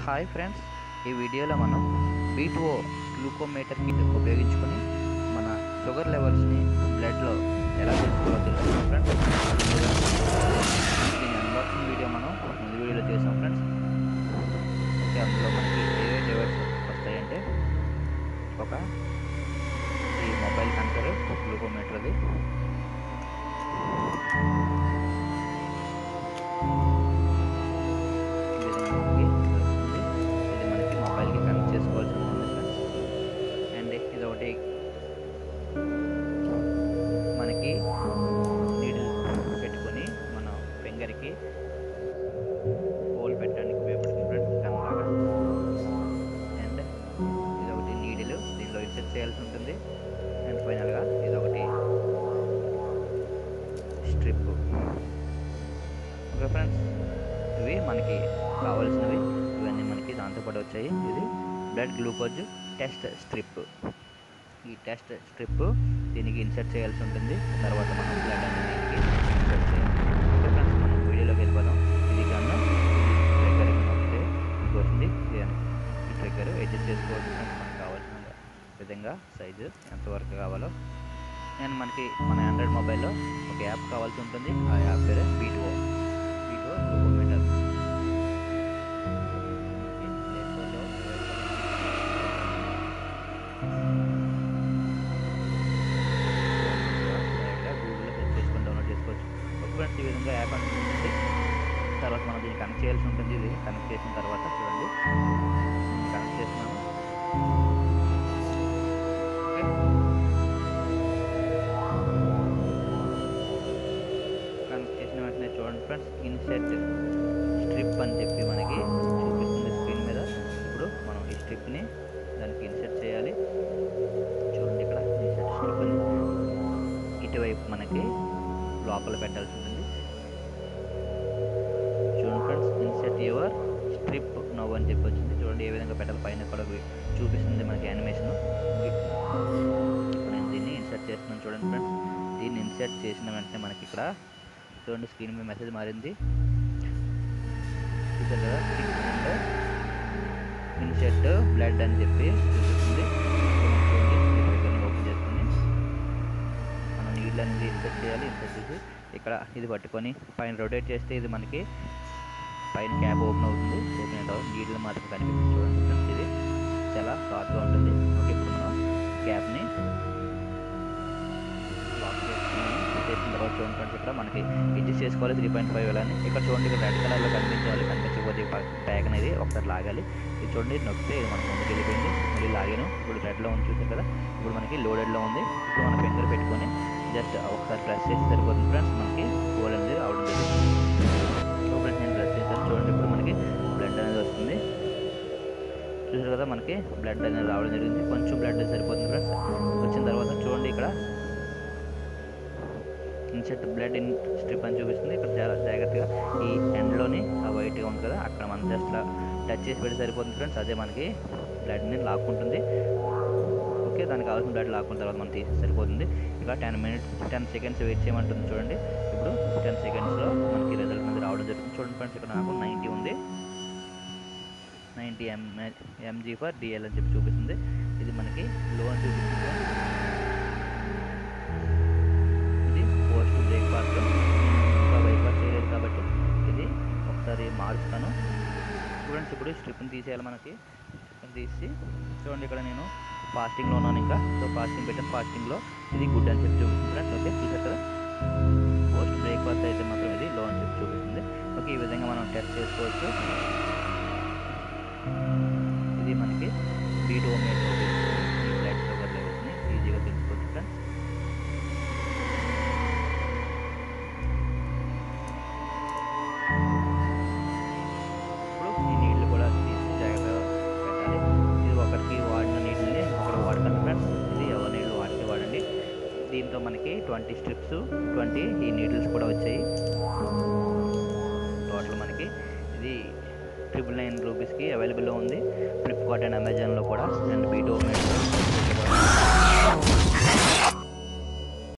Hi friends ఈ వీడియోలో మనం బీట్ఓ గ్లూకోమీటర్ కిట్ ఉపయోగించుకొని మన షుగర్ లెవెల్స్ని బ్లడ్లో ఎలా తెలుసుకోవాలో తెలుసుకున్నాం ఫ్రెండ్స్ దీని అన్బాక్సింగ్ వీడియో మనం ముందు వీడియోలో చేసాం ఫ్రెండ్స్ ఓకే అందులో మనకి ఏ డివైస్ వస్తాయంటే ఒక ఈ మొబైల్ కనెక్టర్ గ్లూకోమీటర్ది ఈ విధంగా మనకి వస్తుంది. ఇది మనకి మొబైల్కి కనెక్ట్ చేసుకోవాల్సి ఉంటుంది ఫ్రెండ్స్ అండ్ ఇది ఒకటి మనకి నీడిల్ పెట్టుకొని మన ఫింగర్కి హోల్ పెట్టడానికి ఉపయోగపడుతుంది ఫ్రెండ్స్ కనలాగా అండ్ ఇది ఒకటి నీడిల్ దీనిలో ఇన్సెట్ చేయాల్సి ఉంటుంది అండ్ ఫైనల్గా ఇది ఒకటి స్ట్రిప్ ఓకే ఫ్రెండ్స్ ఇవి మనకి కావాల్సినవి ఇవన్నీ మనకి దాంతోపాటు వచ్చాయి ఇది బ్లడ్ గ్లూకోజ్ టెస్ట్ స్ట్రిప్ ఈ టెస్ట్ స్ట్రిప్ దీనికి ఇన్సర్ట్ చేయాల్సి ఉంటుంది తర్వాత మనం బ్లడ్ అనేది దీనికి ఇన్సర్ట్ చేయాలి ఓకే ఫ్రెండ్స్ మనం వీడియోలోకి వెళ్ళిపోదాం ఇది కన్నా ట్రిగ్గర్ నొక్కితే మీకు వస్తుంది ఇది ఈ ట్రిగ్గర్ అడ్జస్ట్ చేసుకోవచ్చు ఫ్రెండ్స్ మనకు కావాల్సిన విధంగా సైజు ఎంతవరకు కావాలో అండ్ మనకి మన ఆండ్రాయిడ్ మొబైల్లో ఒక యాప్ కావాల్సి ఉంటుంది ఆ యాప్ పేరు బీటో బీటో గ్లూకోమీటర్ గూగుల్లో సెర్చ్ చేసుకొని డౌన్లోడ్ చేసుకోవచ్చు ఒక ఫ్రెండ్స్ ఈ విధంగా యాప్ ఉంటుంది తర్వాత మనం దీన్ని కనెక్ట్ చేయాల్సి ఉంటుంది ఇది కనెక్ట్ చేసిన తర్వాత చూడండి కనెక్ట్ చేస్తున్నాను ఓకే కనెక్ట్ చేసిన వెంటనే చూడండి ఫ్రెండ్స్ ఇన్సెట్ స్ట్రిప్ అని చెప్పి మనకి చూపిస్తుంది స్క్రీన్ మీద ఇప్పుడు మనం ఈ స్ట్రిప్ని దానికి ఇన్సెట్ చేయాలి చూడండి ఇక్కడ ఇన్సెట్ స్ట్రిప్ అని ఇటువైపు మనకి లోపల పెట్టాల్సి ఉంటుంది చూడండి friends insert your strip now అని చెప్పి వచ్చింది చూడండి ఏ విధంగా పెట్టాలి పైన కూడా చూపిస్తుంది మనకి యానిమేషన్ ఇప్పుడు నేను దీన్ని ఇన్సర్ట్ చేస్తున్నాను చూడండి ఫ్రెండ్స్ దీన్ని ఇన్సర్ట్ చేసిన వెంటనే మనకి ఇక్కడ చూడండి స్క్రీన్ మీద మెసేజ్ మారింది చూసారు కదా స్టిక్ అండ్ ఇన్సెట్ బ్లడ్ అని చెప్పి చూపిస్తుంది ఓపెన్ చేసుకుని మనం నీళ్ళు అనేది ఇన్సెట్ చేయాలి ఇన్సెట్ చేసి ఇక్కడ ఇది పట్టుకొని పైన రొటేట్ చేస్తే ఇది మనకి పైన క్యాప్ ఓపెన్ అవుతుంది ఓపెన్ అయిన తర్వాత నీళ్ళు మాత్రం కనిపిస్తుంది చూడండి ఫ్రెండ్స్ ఇది చాలా షార్ట్గా ఉంటుంది ఓకే ఇప్పుడు మనం క్యాప్ని లాక్ చేసుకున్నాము చేసిన తర్వాత చూడండి ఫ్రెండ్స్ ఇక్కడ మనకి అడ్జస్ట్ చేసుకోవాలి త్రీ పాయింట్ ఫైవ్ అని ఇక్కడ చూడండి ఇక్కడ రెడ్ కలర్లో కనిపించాలి కనిపించకపోతే ట్యాగ్ అనేది ఒకసారి లాగాలి ఇది చూడండి ఇది నొక్కితే ఇది మనకి ముందుకు వెళ్ళిపోయింది మళ్ళీ లాగాను ఇప్పుడు రెడ్లో ఉంది చూసారు కదా ఇప్పుడు మనకి లోడెడ్లో ఉంది ఇప్పుడు మన ఫింగర్ పెట్టుకొని జస్ట్ ఒకసారి ప్రెస్ చేసి సరిపోతుంది ఫ్రెండ్స్ మనకి హోల్ అనేది రావడం జరుగుతుంది సో ఫ్రెండ్స్ నేను ప్రెస్ చేశాను చూడండి ఇప్పుడు మనకి బ్లడ్ అనేది వస్తుంది చూసారు కదా మనకి బ్లడ్ అనేది రావడం జరిగింది కొంచెం బ్లడ్ సరిపోతుంది ఫ్రెండ్స్ వచ్చిన తర్వాత చూడండి ఇక్కడ ఇన్సెట్ బ్లడ్ ఇన్ స్ట్రిప్ అని చూపిస్తుంది ఇక్కడ చాలా జాగ్రత్తగా ఈ ఎండ్లోని ఆ వైట్గా ఉంది కదా అక్కడ మనం జస్ట్ టచ్ చేసి పెడితే సరిపోతుంది ఫ్రెండ్స్ అదే మనకి బ్లడ్ని లాక్కుంటుంది ఓకే దానికి కావాల్సిన బ్లడ్ లాక్కున్న తర్వాత మనం తీసి సరిపోతుంది ఇక ten minutes ten seconds wait చేయమంటుంది చూడండి ఇప్పుడు టెన్ సెకండ్స్లో మనకి రిజల్ట్ అనేది రావడం జరుగుతుంది చూడండి ఫ్రెండ్స్ ఇక్కడ నాకు నైంటీ ఉంది ninety M MG for DL అని చెప్పి చూపిస్తుంది ఇది మనకి లో అని చూపిస్తుంది ఇది పోస్ట్ బ్రేక్ఫాస్ట్ ఇంకా బ్రేక్ఫాస్ట్ చేయలేదు కాబట్టి ఇది ఒకసారి మార్చుతాను స్టూడెంట్స్ ఇప్పుడు స్ట్రిప్ని తీసేయాలి మనకి స్ట్రిప్ని తీసి చూడండి ఇక్కడ నేను ఫాస్టింగ్లో ఉన్నాను ఇంకా సో ఫాస్టింగ్ పెట్టాను ఫాస్టింగ్లో ఇది గుడ్ అని చెప్పి చూపిస్తుంది ఫ్రెండ్స్ ఓకే చూసారు కదా పోస్ట్ బ్రేక్ఫాస్ట్ అయితే మాత్రం ఇది లో అని చెప్పి చూపిస్తుంది ఓకే ఈ విధంగా మనం టెస్ట్ చేసుకోవచ్చు ఇది మనకి బీటో మేట్ ఈ బ్లడ్ షుగర్ లెవెల్స్ని ఈజీగా తెలుసుకోవచ్చు ఫ్రెండ్స్ ఇప్పుడు ఈ నీళ్ళు కూడా తీసి జాగ్రత్తగా పెట్టాలి ఇది ఒకరికి వాడిన నీళ్ళని ఒకరు వాడకండి ఫ్రెండ్స్ ఇది ఎవరి నీళ్ళు వాడితే వాడండి దీంతో మనకి ట్వంటీ స్ట్రిప్స్ ట్వంటీ ఈ నీడిల్స్ కూడా వచ్చాయి టోటల్ మనకి ఇది ట్రిపుల్ నైన్ రూపీస్కి అవైలబుల్లో ఉంది ఫ్లిప్కార్ట్ అండ్ అమెజాన్లో కూడా అండ్ బీటో